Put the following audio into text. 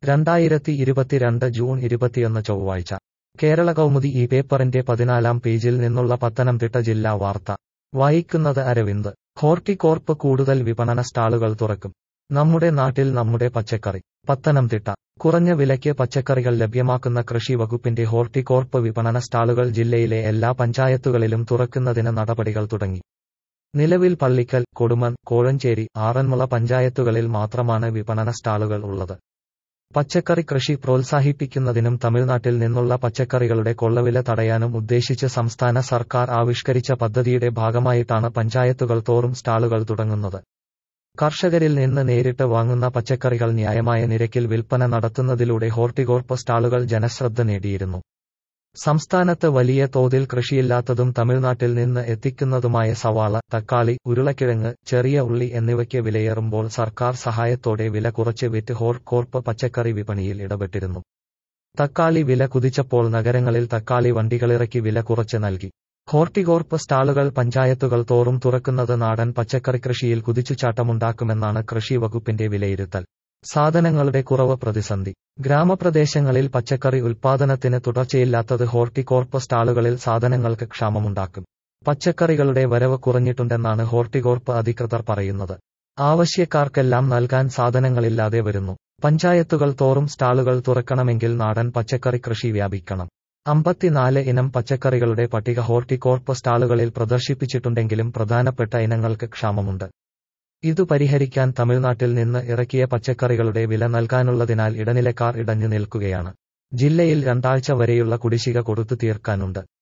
രണ്ടായിരത്തി ഇരുപത്തിരണ്ട് ജൂൺ ഇരുപത്തിയൊന്ന് ചൊവ്വാഴ്ച കേരള കൗമുദി ഈ പേപ്പറിന്റെ പതിനാലാം പേജിൽ നിന്നുള്ള പത്തനംതിട്ട ജില്ലാ വാർത്ത വായിക്കുന്നത് അരവിന്ദ് ഹോർട്ടികോർപ്പ് കൂടുതൽ വിപണന സ്റ്റാളുകൾ തുറക്കും നമ്മുടെ നാട്ടിൽ നമ്മുടെ പച്ചക്കറി പത്തനംതിട്ട കുറഞ്ഞ വിലയ്ക്ക് പച്ചക്കറികൾ ലഭ്യമാക്കുന്ന കൃഷി വകുപ്പിന്റെ ഹോർട്ടികോർപ്പ് വിപണന സ്റ്റാളുകൾ ജില്ലയിലെ എല്ലാ പഞ്ചായത്തുകളിലും തുറക്കുന്നതിന് നടപടികൾ തുടങ്ങി നിലവിൽ പള്ളിക്കൽ കൊടുമൺ കോഴഞ്ചേരി ആറന്മുള പഞ്ചായത്തുകളിൽ മാത്രമാണ് വിപണന സ്റ്റാളുകൾ ഉള്ളത് പച്ചക്കറി കൃഷി പ്രോത്സാഹിപ്പിക്കുന്നതിനും തമിഴ്നാട്ടിൽ നിന്നുള്ള പച്ചക്കറികളുടെ കൊള്ളവില തടയാനും ഉദ്ദേശിച്ച് സംസ്ഥാന സർക്കാർ ആവിഷ്കരിച്ച പദ്ധതിയുടെ ഭാഗമായിട്ടാണ് പഞ്ചായത്തുകൾ തോറും സ്റ്റാളുകൾ തുടങ്ങുന്നത് കർഷകരിൽ നിന്ന് നേരിട്ട് വാങ്ങുന്ന പച്ചക്കറികൾ ന്യായമായ നിരക്കിൽ വിൽപ്പന നടത്തുന്നതിലൂടെ ഹോർട്ടികോർപ്പ് സ്റ്റാളുകൾ ജനശ്രദ്ധ നേടിയിരുന്നു സംസ്ഥാനത്ത് വലിയ തോതിൽ കൃഷിയില്ലാത്തതും തമിഴ്നാട്ടിൽ നിന്ന് എത്തിക്കുന്നതുമായ സവാള തക്കാളി ഉരുളക്കിഴങ്ങ് ചെറിയ ഉള്ളി എന്നിവയ്ക്ക് വിലയേറുമ്പോൾ സർക്കാർ സഹായത്തോടെ വില കുറച്ച് വിറ്റ് ഹോർട്ട്കോർപ്പ് പച്ചക്കറി വിപണിയിൽ ഇടപെട്ടിരുന്നു തക്കാളി വില കുതിച്ചപ്പോൾ നഗരങ്ങളിൽ തക്കാളി വണ്ടികളിറക്കി വില കുറച്ച് നൽകി ഹോർട്ടികോർപ്പ് സ്റ്റാളുകൾ പഞ്ചായത്തുകൾ തോറും തുറക്കുന്നത് നാടൻ പച്ചക്കറി കൃഷിയിൽ കുതിച്ചുചാട്ടമുണ്ടാക്കുമെന്നാണ് കൃഷി വകുപ്പിന്റെ വിലയിരുത്തൽ സാധനങ്ങളുടെ കുറവ് പ്രതിസന്ധി ഗ്രാമപ്രദേശങ്ങളിൽ പച്ചക്കറി ഉൽപാദനത്തിന് തുടർച്ചയില്ലാത്തത് ഹോർട്ടികോർപ്പ് സ്റ്റാളുകളിൽ സാധനങ്ങൾക്ക് ക്ഷാമമുണ്ടാക്കും പച്ചക്കറികളുടെ വരവ് കുറഞ്ഞിട്ടുണ്ടെന്നാണ് ഹോർട്ടികോർപ്പ് അധികൃതർ പറയുന്നത് ആവശ്യക്കാർക്കെല്ലാം നൽകാൻ സാധനങ്ങളില്ലാതെ വരുന്നു പഞ്ചായത്തുകൾ തോറും സ്റ്റാളുകൾ തുറക്കണമെങ്കിൽ നാടൻ പച്ചക്കറി കൃഷി വ്യാപിക്കണം അമ്പത്തിനാല് ഇനം പച്ചക്കറികളുടെ പട്ടിക ഹോർട്ടികോർപ്പ് സ്റ്റാളുകളിൽ പ്രദർശിപ്പിച്ചിട്ടുണ്ടെങ്കിലും പ്രധാനപ്പെട്ട ഇനങ്ങൾക്ക് ക്ഷാമമുണ്ട് ഇതു പരിഹരിക്കാൻ തമിഴ്നാട്ടിൽ നിന്ന് ഇറക്കിയ പച്ചക്കറികളുടെ വില നൽകാനുള്ളതിനാൽ ഇടനിലക്കാർ ഇടഞ്ഞു നിൽക്കുകയാണ് ജില്ലയിൽ രണ്ടാഴ്ച വരെയുള്ള കുടിശ്ശിക കൊടുത്തു തീർക്കാനുണ്ട്